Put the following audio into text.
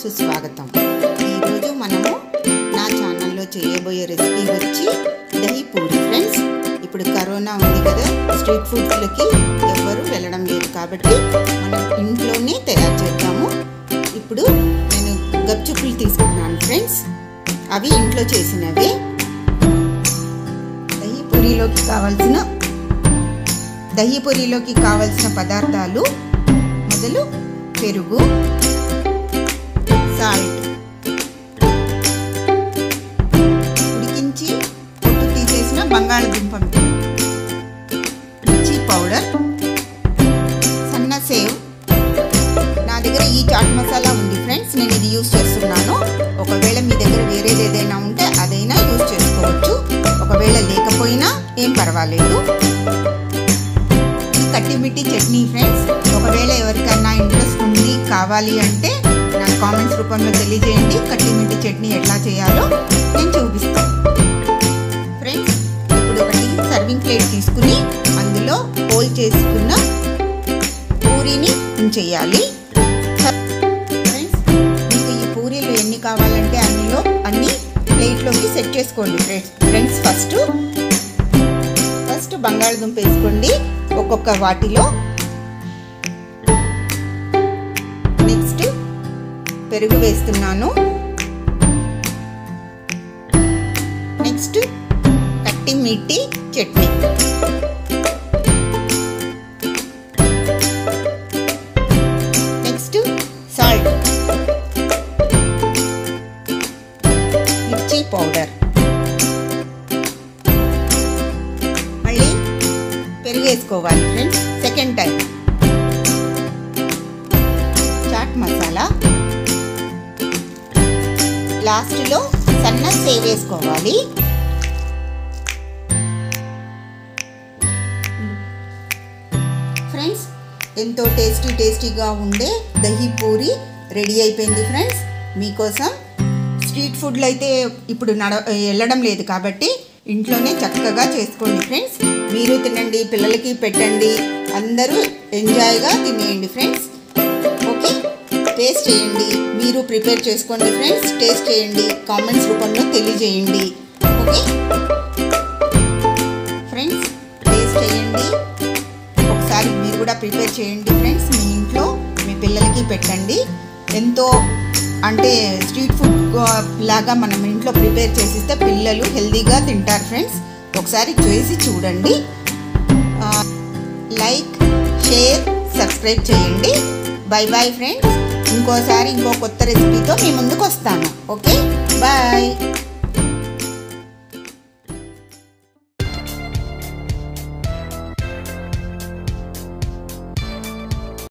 సుస్వాగతం ఈరోజు మనము నా ఛానల్లో చేయబోయే రెసిపీ వచ్చి దహి పూరి ఫ్రెండ్స్ ఇప్పుడు కరోనా ఉంది కదా స్ట్రీట్ ఫుడ్స్లకి ఎవ్వరూ వెళ్ళడం లేదు కాబట్టి మనం ఇంట్లోనే తయారు చేద్దాము ఇప్పుడు నేను గప్చుప్పులు తీసుకున్నాను ఫ్రెండ్స్ అవి ఇంట్లో చేసినవే దహి పూరీలోకి కావాల్సిన దహి పూరీలోకి కావాల్సిన పదార్థాలు మొదలు పెరుగు సాల్ట్ ఉడికించి పొట్టు తీసేసిన బంగాళదుంప మిర్చి పౌడర్ సన్న సేవ్ నా దగ్గర ఈ చాట్ మసాలా ఉంది ఫ్రెండ్స్ నేను ఇది యూస్ చేస్తున్నాను ఒకవేళ మీ దగ్గర వేరేది ఏదైనా ఉంటే అదైనా యూస్ చేసుకోవచ్చు ఒకవేళ లేకపోయినా ఏం పర్వాలేదు కట్టిమిట్టి చట్నీ ఫ్రెండ్స్ ఒకవేళ ఎవరికైనా ఇంట్రెస్ట్ ఉంది కావాలి అంటే నాకు కామెంట్స్ రూపంలో తెలియజేయండి కట్టిమిట్టి చట్నీ ఎట్లా చేయాలో నేను చూపిస్తాను ఫ్రెండ్స్ ఇప్పుడు ఒకటి సర్వింగ్ ప్లేట్ తీసుకుని అందులో హోల్ చేసుకున్న పూరీని ఉంచేయాలి ఫ్రెండ్స్ మీకు ఈ పూరీలు ఎన్ని కావాలంటే అన్నిలో అన్ని ప్లేట్లోకి సెట్ చేసుకోండి ఫ్రెండ్స్ ఫ్రెండ్స్ ఫస్ట్ ఫస్ట్ బంగాళదుంప వేసుకోండి ఒక్కొక్క వాటిలో నెక్స్ట్ పెరుగు వేస్తున్నాను నెక్స్ట్ కట్టి మిట్టి చట్నీ నెక్స్ట్ సాల్ట్ మిర్చి పౌడర్ మళ్ళీ పెరుగు వేసుకోవాలి friends second time chaat masala లాస్ట్లో సన్న సేవ్ వేసుకోవాలి ఫ్రెండ్స్ ఎంతో టేస్టీ టేస్టీగా ఉండే దహి పూరి రెడీ అయిపోయింది ఫ్రెండ్స్ మీకోసం స్ట్రీట్ ఫుడ్లు అయితే ఇప్పుడు నడ వెళ్ళడం లేదు కాబట్టి ఇంట్లోనే చక్కగా చేసుకోండి ఫ్రెండ్స్ మీరు తినండి పిల్లలకి పెట్టండి అందరూ ఎంజాయ్గా తినేయండి ఫ్రెండ్స్ ఓకే టేస్ట్ చేయండి మీరు ప్రిపేర్ చేసుకోండి ఫ్రెండ్స్ టేస్ట్ చేయండి కామెంట్స్ రూపంలో తెలియజేయండి ఓకే ఫ్రెండ్స్ టేస్ట్ చేయండి ఒకసారి మీరు కూడా ప్రిపేర్ చేయండి ఫ్రెండ్స్ మీ ఇంట్లో మీ పిల్లలకి పెట్టండి ఎంతో అంటే స్ట్రీట్ ఫుడ్ లాగా మనం ఇంట్లో ప్రిపేర్ చేసిస్తే పిల్లలు హెల్తీగా తింటారు ఫ్రెండ్స్ ఒకసారి చేసి చూడండి లైక్ షేర్ సబ్స్క్రైబ్ చేయండి బై బాయ్ ఫ్రెండ్స్ ఇంకోసారి ఇంకో కొత్త రెసిపీతో మీ ముందుకు వస్తాను ఓకే బాయ్